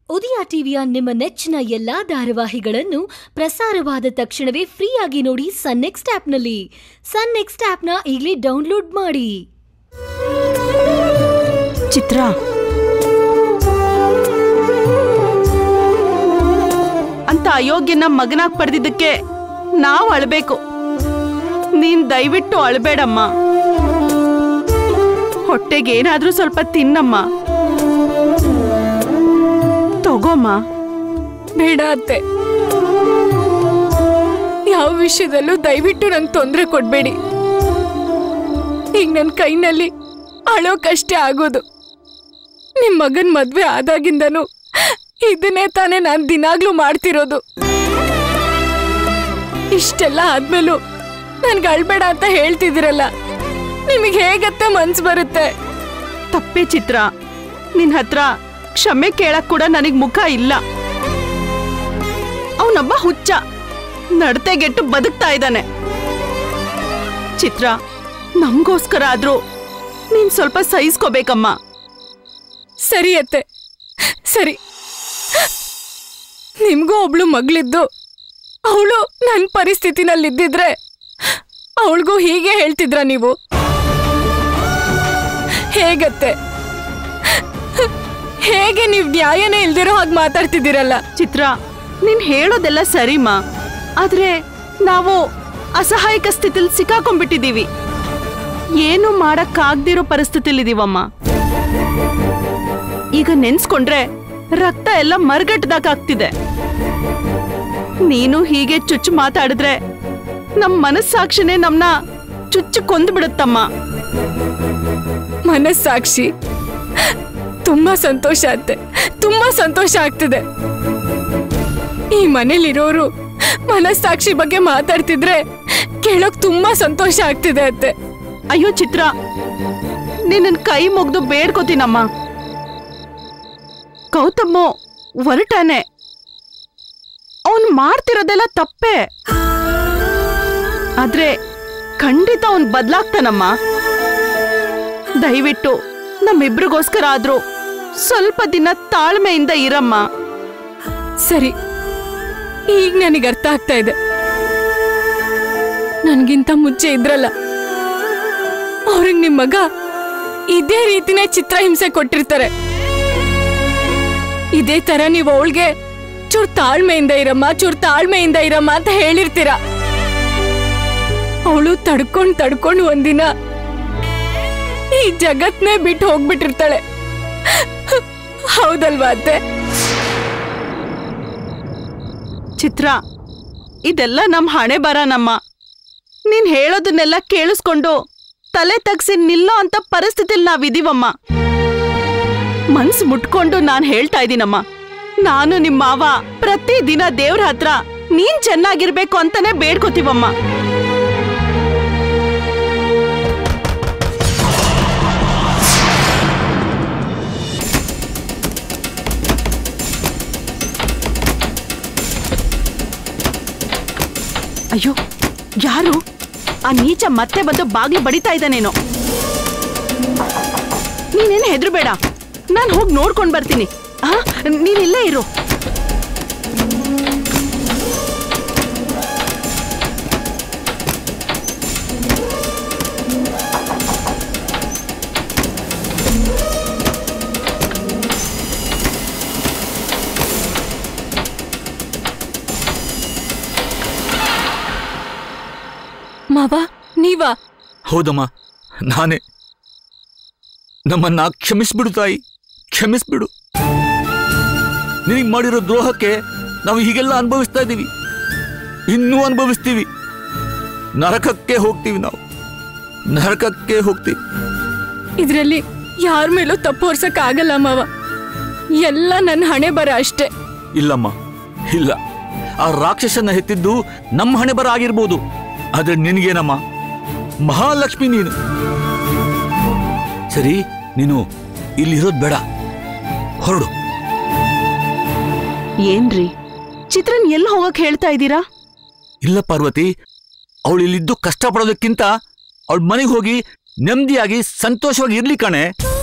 ಉದಯ ಟಿವಿಯ ನಿಮ್ಮ ನೆಚ್ಚಿನ ಎಲ್ಲಾ ಧಾರಾವಾಹಿಗಳನ್ನು ಪ್ರಸಾರವಾದ ತಕ್ಷಣವೇ ಫ್ರೀಯಾಗಿ ನೋಡಿ ಸನ್ ನೆಕ್ಸ್ಟ್ ಆಪ್ನಲ್ಲಿ ಸನ್ ನೆಕ್ಸ್ಟ್ ಆಪ್ನ ಈಗಲೇ ಡೌನ್ಲೋಡ್ ಮಾಡಿ ಚಿತ್ರ ಅಂತ ಅಯೋಗ್ಯನ ಮಗನಾಗ್ ಪಡೆದಿದ್ದಕ್ಕೆ ನಾವ್ ಅಳ್ಬೇಕು ನೀನ್ ದಯವಿಟ್ಟು ಅಳ್ಬೇಡಮ್ಮ ಹೊಟ್ಟೆಗೆ ಏನಾದ್ರೂ ಸ್ವಲ್ಪ ತಿನ್ನಮ್ಮ ತಗೋಮ್ಮ ಬೇಡ ಅತ್ತೆ ಯಾವ ವಿಷಯದಲ್ಲೂ ದಯವಿಟ್ಟು ನಂಗೆ ತೊಂದರೆ ಕೊಡ್ಬೇಡಿ ಈಗ ನನ್ನ ಕೈನಲ್ಲಿ ಅಳೋಕಷ್ಟೇ ಆಗೋದು ನಿಮ್ಮ ಮಗನ ಮದ್ವೆ ಆದಾಗಿಂದನೂ ಇದನ್ನೇ ತಾನೇ ನಾನು ದಿನಾಗ್ಲೂ ಮಾಡ್ತಿರೋದು ಇಷ್ಟೆಲ್ಲ ಆದ್ಮೇಲೂ ನನ್ಗೆ ಅಳ್ಬೇಡ ಅಂತ ಹೇಳ್ತಿದ್ದೀರಲ್ಲ ನಿಮಗೆ ಹೇಗತ್ತೆ ಮನ್ಸು ಬರುತ್ತೆ ತಪ್ಪೇ ಚಿತ್ರ ನಿನ್ ಹತ್ರ ಕ್ಷಮೆ ಕೇಳಕ್ ಕೂಡ ನನಗ್ ಮುಖ ಇಲ್ಲ ಅವನೊಬ್ಬ ಹುಚ್ಚ ನಡತೆಗೆಟ್ಟು ಬದುಕ್ತಾ ಇದ್ದಾನೆ ಚಿತ್ರ ನಮ್ಗೋಸ್ಕರ ಆದ್ರೂ ನೀನ್ ಸ್ವಲ್ಪ ಸಹಿಸ್ಕೋಬೇಕಮ್ಮ ಸರಿ ಅತ್ತೆ ಸರಿ ನಿಮ್ಗೂ ಒಬ್ಳು ಮಗಳಿದ್ದು ಅವಳು ನನ್ನ ಪರಿಸ್ಥಿತಿನಲ್ಲಿದ್ದಿದ್ರೆ ಅವಳಿಗೂ ಹೀಗೆ ಹೇಳ್ತಿದ್ರ ನೀವು ಹೇಗತ್ತೆ ಹೇಗೆ ನೀವು ನ್ಯಾಯನೇ ಇಲ್ದಿರೋ ಹಾಗೆ ಮಾತಾಡ್ತಿದ್ದೀರಲ್ಲ ಚಿತ್ರ ನೀನ್ ಹೇಳೋದೆಲ್ಲ ಸರಿಮಾ ಆದ್ರೆ ನಾವು ಅಸಹಾಯಕ ಸ್ಥಿತಿಲಿ ಸಿಕ್ಕಾಕೊಂಡ್ಬಿಟ್ಟಿದೀವಿ ಏನು ಮಾಡಕ್ಕಾಗ್ದಿರೋ ಪರಿಸ್ಥಿತಿಲಿದೀವಮ್ಮ ಈಗ ನೆನ್ಸ್ಕೊಂಡ್ರೆ ರಕ್ತ ಎಲ್ಲ ಮರ್ಗಟ್ಟದಾಗ್ತಿದೆ ನೀನು ಹೀಗೆ ಚುಚ್ಚು ಮಾತಾಡಿದ್ರೆ ನಮ್ ಮನಸ್ಸಾಕ್ಷಿನೇ ನಮ್ನ ಚುಚ್ಚು ಕೊಂದು ಬಿಡುತ್ತಮ್ಮ ಮನಸ್ಸಾಕ್ಷಿ ತುಂಬಾ ಸಂತೋಷ ಆಗುತ್ತೆ ತುಂಬಾ ಸಂತೋಷ ಆಗ್ತಿದೆ ಈ ಮನೇಲಿರೋರು ಮನಸ್ಸಾಕ್ಷಿ ಬಗ್ಗೆ ಮಾತಾಡ್ತಿದ್ರೆ ಕೇಳೋಕ್ ತುಂಬಾ ಸಂತೋಷ ಆಗ್ತಿದೆ ಅತ್ತೆ ಅಯ್ಯೋ ಚಿತ್ರ ನಿನ್ನ ಕೈ ಮುಗ್ದು ಬೇಡ್ಕೋತೀನಮ್ಮ ಗೌತಮ್ಮು ಹೊರಟಾನೆ ಅವನ್ ಮಾಡ್ತಿರೋದೆಲ್ಲ ತಪ್ಪೇ ಆದ್ರೆ ಖಂಡಿತ ಅವನ್ ಬದ್ಲಾಗ್ತಾನಮ್ಮ ದಯವಿಟ್ಟು ನಮ್ಮಿಬ್ರಿಗೋಸ್ಕರ ಆದ್ರೂ ಸ್ವಲ್ಪ ದಿನ ತಾಳ್ಮೆಯಿಂದ ಇರಮ್ಮ ಸರಿ ಈಗ ನನಗೆ ಅರ್ಥ ಆಗ್ತಾ ಇದೆ ನನ್ಗಿಂತ ಮುಂಚೆ ಇದ್ರಲ್ಲ ಅವ್ರಿಗೆ ನಿಮ್ ಮಗ ಇದೇ ರೀತಿನೇ ಚಿತ್ರಹಿಂಸೆ ಕೊಟ್ಟಿರ್ತಾರೆ ಇದೇ ತರ ನೀವು ಅವಳಿಗೆ ಚೂರ್ ತಾಳ್ಮೆಯಿಂದ ಇರಮ್ಮ ಚೂರ್ ತಾಳ್ಮೆಯಿಂದ ಇರಮ್ಮ ಅಂತ ಹೇಳಿರ್ತೀರ ಅವಳು ತಡ್ಕೊಂಡ್ ತಡ್ಕೊಂಡು ಒಂದಿನ ಈ ಜಗತ್ನೇ ಬಿಟ್ಟು ಹೋಗ್ಬಿಟ್ಟಿರ್ತಾಳೆ ಹೌದಲ್ವಾ ಅತ್ತೆ ಚಿತ್ರ ಇದೆಲ್ಲ ನಮ್ ಹಣೆ ಬರನಮ್ಮ ನೀನ್ ಹೇಳೋದನ್ನೆಲ್ಲ ಕೇಳಿಸ್ಕೊಂಡು ತಲೆ ತಗ್ಸಿ ನಿಲ್ಲೋ ಅಂತ ಪರಿಸ್ಥಿತಿಲಿ ನಾವಿದೀವಮ್ಮ ಮನ್ಸ್ ಮುಟ್ಕೊಂಡು ನಾನ್ ಹೇಳ್ತಾ ಇದ್ದೀನಮ್ಮ ನಾನು ನಿಮ್ಮ ಮಾವ ಪ್ರತಿದಿನ ದೇವ್ರ ಹತ್ರ ನೀನ್ ಚೆನ್ನಾಗಿರ್ಬೇಕು ಅಂತಾನೆ ಬೇಡ್ಕೋತೀವಮ್ಮ ಅಯ್ಯೋ ಯಾರು ಆ ನೀಚ ಮತ್ತೆ ಬಂದು ಬಾಗ್ಲು ಬಡಿತಾ ಇದ್ದಾನೇನೋ ನೀನೇನು ಹೆದ್ರಬೇಡ ನಾನು ಹೋಗಿ ನೋಡ್ಕೊಂಡ್ ಬರ್ತೀನಿ ಆ ನೀನ್ ಇಲ್ಲೇ ಇರು ಮಾವ ನೀವಾ ಹೌದಮ್ಮ ನಾನೇ ನಮ್ಮನ್ನ ಕ್ಷಮಿಸ್ಬಿಡು ತಾಯಿ ಕ್ಷಮಿಸ್ಬಿಡು ನಿನಗೆ ಮಾಡಿರೋ ದ್ರೋಹಕ್ಕೆ ನಾವು ಹೀಗೆಲ್ಲ ಅನುಭವಿಸ್ತಾ ಇದ್ದೀವಿ ಇನ್ನೂ ಅನುಭವಿಸ್ತೀವಿ ನರಕಕ್ಕೆ ಹೋಗ್ತೀವಿ ನಾವು ನರಕಕ್ಕೆ ಹೋಗ್ತೀವಿ ಇದ್ರಲ್ಲಿ ಯಾರ ಮೇಲೂ ತಪ್ಪು ಹೊರ್ಸಕ್ ಆಗಲ್ಲ ಮಾವ ಎಲ್ಲ ನನ್ನ ಹಣೆ ಬರ ಅಷ್ಟೇ ಇಲ್ಲಮ್ಮ ಇಲ್ಲ ಆ ರಾಕ್ಷಸನ್ನ ಹೆತ್ತಿದ್ದು ನಮ್ಮ ಹಣೆ ಬರ ಆಗಿರ್ಬೋದು ಆದ್ರೆ ನಿನಗೇನಮ್ಮ ಮಹಾಲಕ್ಷ್ಮಿ ನೀನು ಸರಿ ನೀನು ಇಲ್ಲಿರೋದು ಬೇಡ ಹೊರಡು ಏನ್ರಿ ಚಿತ್ರನ್ ಎಲ್ಲಿ ಹೋಗಕ್ ಹೇಳ್ತಾ ಇದ್ದೀರಾ ಇಲ್ಲ ಪಾರ್ವತಿ ಅವಳು ಇಲ್ಲಿದ್ದು ಕಷ್ಟಪಡೋದಕ್ಕಿಂತ ಅವಳ ಮನೆಗೆ ಹೋಗಿ ನೆಮ್ಮದಿಯಾಗಿ ಸಂತೋಷವಾಗಿ ಇರ್ಲಿ ಕಣೆ